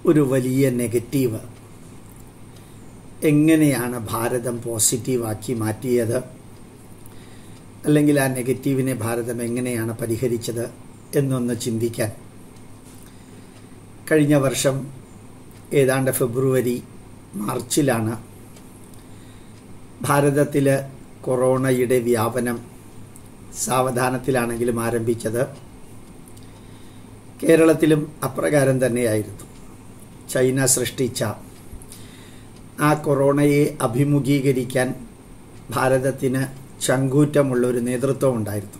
ഒരു വലിയ നെഗറ്റീവ് എങ്ങനെയാണ് ഭാരതം പോസിറ്റീവാക്കി മാറ്റിയത് അല്ലെങ്കിൽ ആ നെഗറ്റീവിനെ ഭാരതം എങ്ങനെയാണ് പരിഹരിച്ചത് എന്നൊന്ന് ചിന്തിക്കാൻ കഴിഞ്ഞ വർഷം ഏതാണ്ട് ഫെബ്രുവരി മാർച്ചിലാണ് ഭാരതത്തിൽ കൊറോണയുടെ വ്യാപനം സാവധാനത്തിലാണെങ്കിലും ആരംഭിച്ചത് കേരളത്തിലും അപ്രകാരം തന്നെയായിരുന്നു ചൈന സൃഷ്ടിച്ച ആ കൊറോണയെ അഭിമുഖീകരിക്കാൻ ഭാരതത്തിന് ചങ്കൂറ്റമുള്ള ഒരു നേതൃത്വം ഉണ്ടായിരുന്നു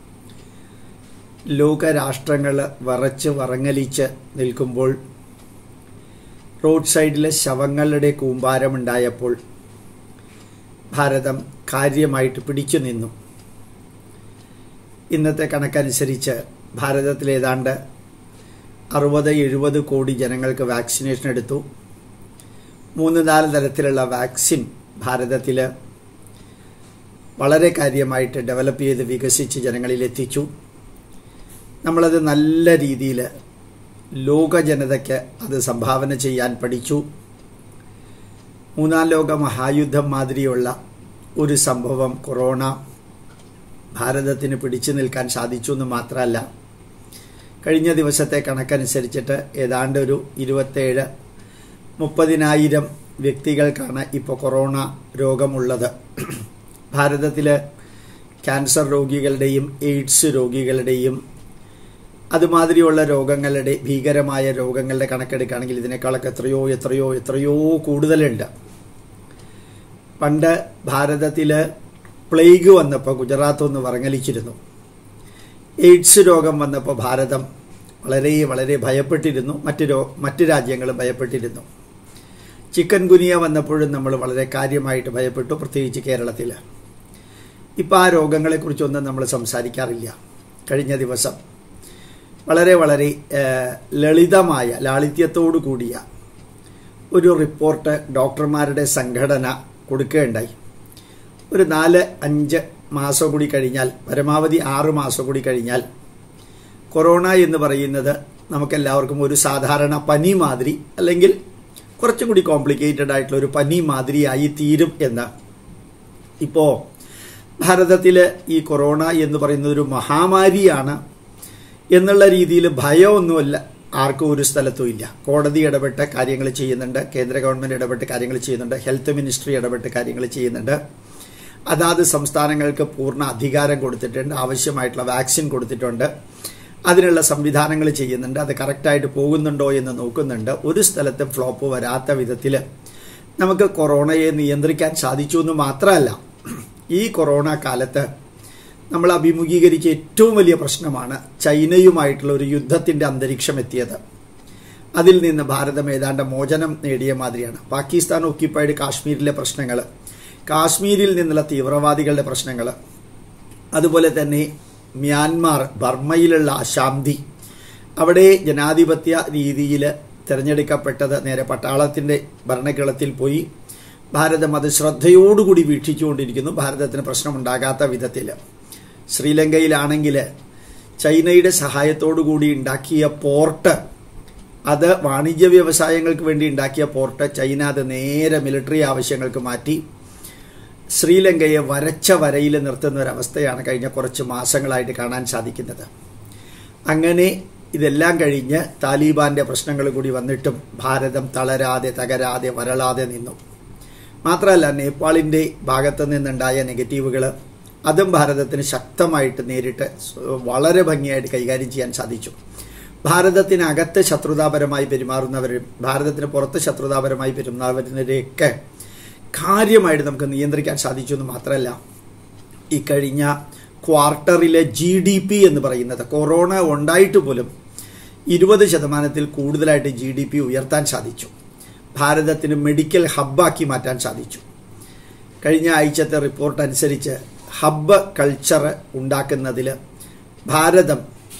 ലോകരാഷ്ട്രങ്ങൾ വറച്ച് വറങ്ങലിച്ച് നിൽക്കുമ്പോൾ റോഡ് സൈഡിലെ ശവങ്ങളുടെ കൂമ്പാരമുണ്ടായപ്പോൾ ഭാരതം കാര്യമായിട്ട് പിടിച്ചു നിന്നു ഇന്നത്തെ കണക്കനുസരിച്ച് ഭാരതത്തിൽ ഏതാണ്ട് അറുപത് എഴുപത് കോടി ജനങ്ങൾക്ക് വാക്സിനേഷൻ എടുത്തു മൂന്ന് നാല് തരത്തിലുള്ള വാക്സിൻ ഭാരതത്തിൽ വളരെ കാര്യമായിട്ട് ഡെവലപ്പ് ചെയ്ത് വികസിച്ച് ജനങ്ങളിൽ എത്തിച്ചു നമ്മളത് നല്ല രീതിയിൽ ലോക ജനതയ്ക്ക് അത് സംഭാവന ചെയ്യാൻ പഠിച്ചു മൂന്നാം ലോക മഹായുദ്ധം മാതിരിയുള്ള ഒരു സംഭവം കൊറോണ ഭാരതത്തിന് പിടിച്ചു നിൽക്കാൻ സാധിച്ചു എന്ന് മാത്രമല്ല കഴിഞ്ഞ ദിവസത്തെ കണക്കനുസരിച്ചിട്ട് ഏതാണ്ട് ഒരു ഇരുപത്തേഴ് മുപ്പതിനായിരം വ്യക്തികൾക്കാണ് ഇപ്പോൾ കൊറോണ രോഗമുള്ളത് ഭാരതത്തിൽ ക്യാൻസർ രോഗികളുടെയും എയ്ഡ്സ് രോഗികളുടെയും അതുമാതിരിയുള്ള രോഗങ്ങളുടെ ഭീകരമായ രോഗങ്ങളുടെ കണക്കെടുക്കുകയാണെങ്കിൽ ഇതിനേക്കാളൊക്കെ എത്രയോ എത്രയോ എത്രയോ കൂടുതലുണ്ട് പണ്ട് ഭാരതത്തിൽ പ്ലേഗ് വന്നപ്പോൾ ഗുജറാത്ത് ഒന്ന് വറങ്ങലിച്ചിരുന്നു എയ്ഡ്സ് രോഗം വന്നപ്പോൾ ഭാരതം വളരെ വളരെ ഭയപ്പെട്ടിരുന്നു മറ്റ് രോ മറ്റ് രാജ്യങ്ങളും ഭയപ്പെട്ടിരുന്നു ചിക്കൻ ഗുനിയ വന്നപ്പോഴും നമ്മൾ വളരെ കാര്യമായിട്ട് ഭയപ്പെട്ടു പ്രത്യേകിച്ച് കേരളത്തിൽ ഇപ്പോൾ ആ രോഗങ്ങളെക്കുറിച്ചൊന്നും നമ്മൾ സംസാരിക്കാറില്ല കഴിഞ്ഞ ദിവസം വളരെ വളരെ ലളിതമായ ലാളിത്യത്തോടു കൂടിയ ഒരു റിപ്പോർട്ട് ഡോക്ടർമാരുടെ സംഘടന കൊടുക്കുകയുണ്ടായി ഒരു നാല് അഞ്ച് മാസം കൂടി കഴിഞ്ഞാൽ പരമാവധി ആറ് മാസം കൂടി കഴിഞ്ഞാൽ കൊറോണ എന്ന് പറയുന്നത് നമുക്കെല്ലാവർക്കും ഒരു സാധാരണ പനി മാതിരി അല്ലെങ്കിൽ കുറച്ചും കൂടി കോംപ്ലിക്കേറ്റഡ് ആയിട്ടുള്ള ഒരു പനി മാതിരിയായി തീരും എന്ന് ഇപ്പോൾ ഭാരതത്തിൽ ഈ കൊറോണ എന്ന് പറയുന്നത് ഒരു മഹാമാരിയാണ് എന്നുള്ള രീതിയിൽ ഭയമൊന്നുമല്ല ആർക്കും ഒരു സ്ഥലത്തും ഇല്ല കോടതി ഇടപെട്ട് കാര്യങ്ങൾ ചെയ്യുന്നുണ്ട് കേന്ദ്ര ഗവൺമെന്റ് ഇടപെട്ട് കാര്യങ്ങൾ ചെയ്യുന്നുണ്ട് ഹെൽത്ത് മിനിസ്ട്രി ഇടപെട്ട് കാര്യങ്ങൾ ചെയ്യുന്നുണ്ട് അതാത് സംസ്ഥാനങ്ങൾക്ക് പൂർണ്ണ അധികാരം കൊടുത്തിട്ടുണ്ട് ആവശ്യമായിട്ടുള്ള വാക്സിൻ കൊടുത്തിട്ടുണ്ട് അതിനുള്ള സംവിധാനങ്ങൾ ചെയ്യുന്നുണ്ട് അത് കറക്റ്റായിട്ട് പോകുന്നുണ്ടോ എന്ന് നോക്കുന്നുണ്ട് ഒരു സ്ഥലത്തും ഫ്ലോപ്പ് വരാത്ത വിധത്തിൽ നമുക്ക് കൊറോണയെ നിയന്ത്രിക്കാൻ സാധിച്ചു എന്ന് മാത്രമല്ല ഈ കൊറോണ കാലത്ത് നമ്മൾ അഭിമുഖീകരിച്ച ഏറ്റവും വലിയ പ്രശ്നമാണ് ചൈനയുമായിട്ടുള്ള ഒരു യുദ്ധത്തിന്റെ അന്തരീക്ഷം എത്തിയത് അതിൽ നിന്ന് ഭാരതം ഏതാണ്ട് മോചനം നേടിയ മാതിരിയാണ് പാകിസ്ഥാൻ ഓക്യുപ്പൈഡ് കാശ്മീരിലെ പ്രശ്നങ്ങൾ കാശ്മീരിൽ നിന്നുള്ള തീവ്രവാദികളുടെ പ്രശ്നങ്ങൾ അതുപോലെ തന്നെ മ്യാൻമാർ ബർമ്മയിലുള്ള അശാന്തി അവിടെ ജനാധിപത്യ രീതിയിൽ തിരഞ്ഞെടുക്കപ്പെട്ടത് നേരെ പട്ടാളത്തിന്റെ ഭരണകളത്തിൽ പോയി ഭാരതം അത് ശ്രദ്ധയോടുകൂടി വീക്ഷിച്ചുകൊണ്ടിരിക്കുന്നു ഭാരതത്തിന് പ്രശ്നമുണ്ടാകാത്ത വിധത്തിൽ ശ്രീലങ്കയിലാണെങ്കിൽ ചൈനയുടെ സഹായത്തോടുകൂടി ഉണ്ടാക്കിയ പോർട്ട് അത് വാണിജ്യ വ്യവസായങ്ങൾക്ക് വേണ്ടി ഉണ്ടാക്കിയ പോർട്ട് ചൈന അത് നേരെ മിലിറ്ററി ആവശ്യങ്ങൾക്ക് മാറ്റി ശ്രീലങ്കയെ വരച്ച വരയിൽ നിർത്തുന്ന ഒരവസ്ഥയാണ് കഴിഞ്ഞ കുറച്ച് മാസങ്ങളായിട്ട് കാണാൻ സാധിക്കുന്നത് അങ്ങനെ ഇതെല്ലാം കഴിഞ്ഞ് താലിബാന്റെ പ്രശ്നങ്ങൾ കൂടി വന്നിട്ടും ഭാരതം തളരാതെ തകരാതെ വരളാതെ നിന്നു മാത്രമല്ല നേപ്പാളിന്റെ ഭാഗത്ത് നിന്നുണ്ടായ നെഗറ്റീവുകൾ അതും ഭാരതത്തിന് ശക്തമായിട്ട് നേരിട്ട് വളരെ ഭംഗിയായിട്ട് കൈകാര്യം ചെയ്യാൻ സാധിച്ചു ഭാരതത്തിനകത്ത് ശത്രുതാപരമായി പെരുമാറുന്നവരും ഭാരതത്തിന് പുറത്ത് ശത്രുതാപരമായി പെരുമാറുന്നവരെയൊക്കെ കാര്യമായിട്ട് നമുക്ക് നിയന്ത്രിക്കാൻ സാധിച്ചു എന്ന് മാത്രമല്ല ഈ കഴിഞ്ഞ ക്വാർട്ടറിലെ ജി ഡി പി എന്ന് പറയുന്നത് കൊറോണ ഉണ്ടായിട്ട് പോലും ഇരുപത് ശതമാനത്തിൽ കൂടുതലായിട്ട് ജി ഡി പി ഉയർത്താൻ സാധിച്ചു ഭാരതത്തിന് മെഡിക്കൽ ഹബ്ബാക്കി മാറ്റാൻ സാധിച്ചു കഴിഞ്ഞ ആഴ്ചത്തെ റിപ്പോർട്ട് അനുസരിച്ച് ഹബ്ബ് കൾച്ചർ ഉണ്ടാക്കുന്നതിൽ ഭാരതം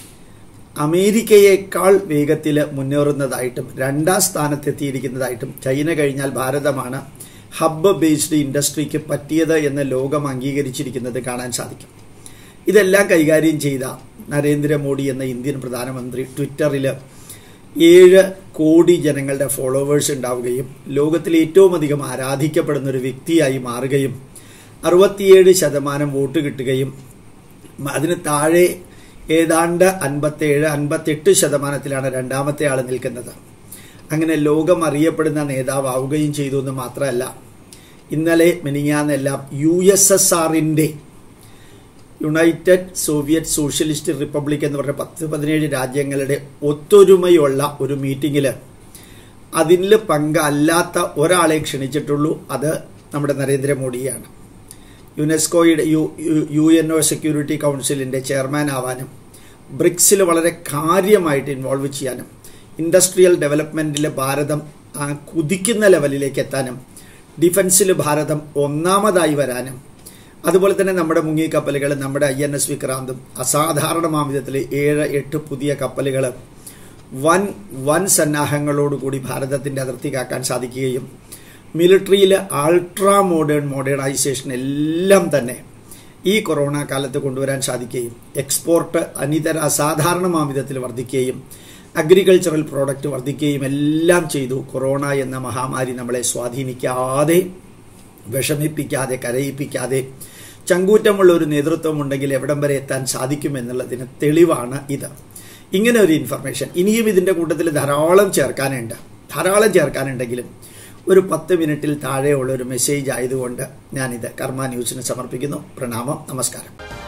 അമേരിക്കയേക്കാൾ വേഗത്തിൽ മുന്നേറുന്നതായിട്ടും രണ്ടാം സ്ഥാനത്തെത്തിയിരിക്കുന്നതായിട്ടും ചൈന കഴിഞ്ഞാൽ ഭാരതമാണ് ഹബ്ബ് ബേസ്ഡ് ഇൻഡസ്ട്രിക്ക് പറ്റിയത് എന്ന് ലോകം അംഗീകരിച്ചിരിക്കുന്നത് കാണാൻ സാധിക്കും ഇതെല്ലാം കൈകാര്യം ചെയ്ത നരേന്ദ്രമോദി എന്ന ഇന്ത്യൻ പ്രധാനമന്ത്രി ട്വിറ്ററിൽ ഏഴ് കോടി ജനങ്ങളുടെ ഫോളോവേഴ്സ് ഉണ്ടാവുകയും ലോകത്തിലെ ഏറ്റവും അധികം ആരാധിക്കപ്പെടുന്ന ഒരു വ്യക്തിയായി മാറുകയും അറുപത്തിയേഴ് ശതമാനം വോട്ട് കിട്ടുകയും അതിന് താഴെ ഏതാണ്ട് അൻപത്തേഴ് അൻപത്തെട്ട് ശതമാനത്തിലാണ് രണ്ടാമത്തെ ആൾ നിൽക്കുന്നത് അങ്ങനെ ലോകം അറിയപ്പെടുന്ന നേതാവാവുകയും ചെയ്തു എന്ന് മാത്രമല്ല ഇന്നലെ മിനിങ്ങാന്നെല്ലാം യു എസ് എസ് ആറിൻ്റെ യുണൈറ്റഡ് സോവിയറ്റ് സോഷ്യലിസ്റ്റ് റിപ്പബ്ലിക് എന്ന് പറഞ്ഞ പത്ത് പതിനേഴ് രാജ്യങ്ങളുടെ ഒത്തൊരുമയുള്ള ഒരു മീറ്റിംഗിൽ അതിൽ പങ്കല്ലാത്ത ഒരാളെ ക്ഷണിച്ചിട്ടുള്ളൂ അത് നമ്മുടെ നരേന്ദ്രമോദിയാണ് യുനെസ്കോയുടെ U U N O security കൗൺസിലിൻ്റെ ചെയർമാൻ ആവാനും ബ്രിക്സിൽ വളരെ കാര്യമായിട്ട് ഇൻവോൾവ് ചെയ്യാനും ഇൻഡസ്ട്രിയൽ ഡെവലപ്മെൻറ്റിൽ ഭാരതം ആ കുതിക്കുന്ന ലെവലിലേക്ക് എത്താനും ഡിഫൻസിൽ ഭാരതം ഒന്നാമതായി വരാനും അതുപോലെ തന്നെ നമ്മുടെ മുങ്ങിക്കപ്പലുകൾ നമ്മുടെ ഐ എൻ എസ് വിക്രാന്തും അസാധാരണമാം വിധത്തിൽ ഏഴ് എട്ട് പുതിയ കപ്പലുകൾ വൻ വൻ സന്നാഹങ്ങളോടുകൂടി ഭാരതത്തിന്റെ അതിർത്തി കാക്കാൻ സാധിക്കുകയും മിലിറ്ററിയിൽ അൾട്രാ മോഡേൺ മോഡേണൈസേഷൻ എല്ലാം തന്നെ ഈ കൊറോണ കാലത്ത് കൊണ്ടുവരാൻ സാധിക്കുകയും എക്സ്പോർട്ട് അനിതര അസാധാരണമാം വിധത്തിൽ വർദ്ധിക്കുകയും അഗ്രികൾച്ചറൽ പ്രോഡക്റ്റ് വർദ്ധിക്കുകയും എല്ലാം ചെയ്തു കൊറോണ എന്ന മഹാമാരി നമ്മളെ സ്വാധീനിക്കാതെ വിഷമിപ്പിക്കാതെ കരയിപ്പിക്കാതെ ചങ്കൂറ്റമുള്ള ഒരു നേതൃത്വം ഉണ്ടെങ്കിൽ എവിടം വരെ എത്താൻ സാധിക്കുമെന്നുള്ളതിന് തെളിവാണ് ഇത് ഇങ്ങനെ ഒരു ഇൻഫർമേഷൻ ഇനിയും ഇതിന്റെ കൂട്ടത്തിൽ ധാരാളം ചേർക്കാനുണ്ട് ധാരാളം ചേർക്കാനുണ്ടെങ്കിലും ഒരു പത്ത് മിനിറ്റിൽ താഴെയുള്ള ഒരു മെസ്സേജ് ആയതുകൊണ്ട് ഞാനിത് കർമ്മ ന്യൂസിന് സമർപ്പിക്കുന്നു പ്രണാമം നമസ്കാരം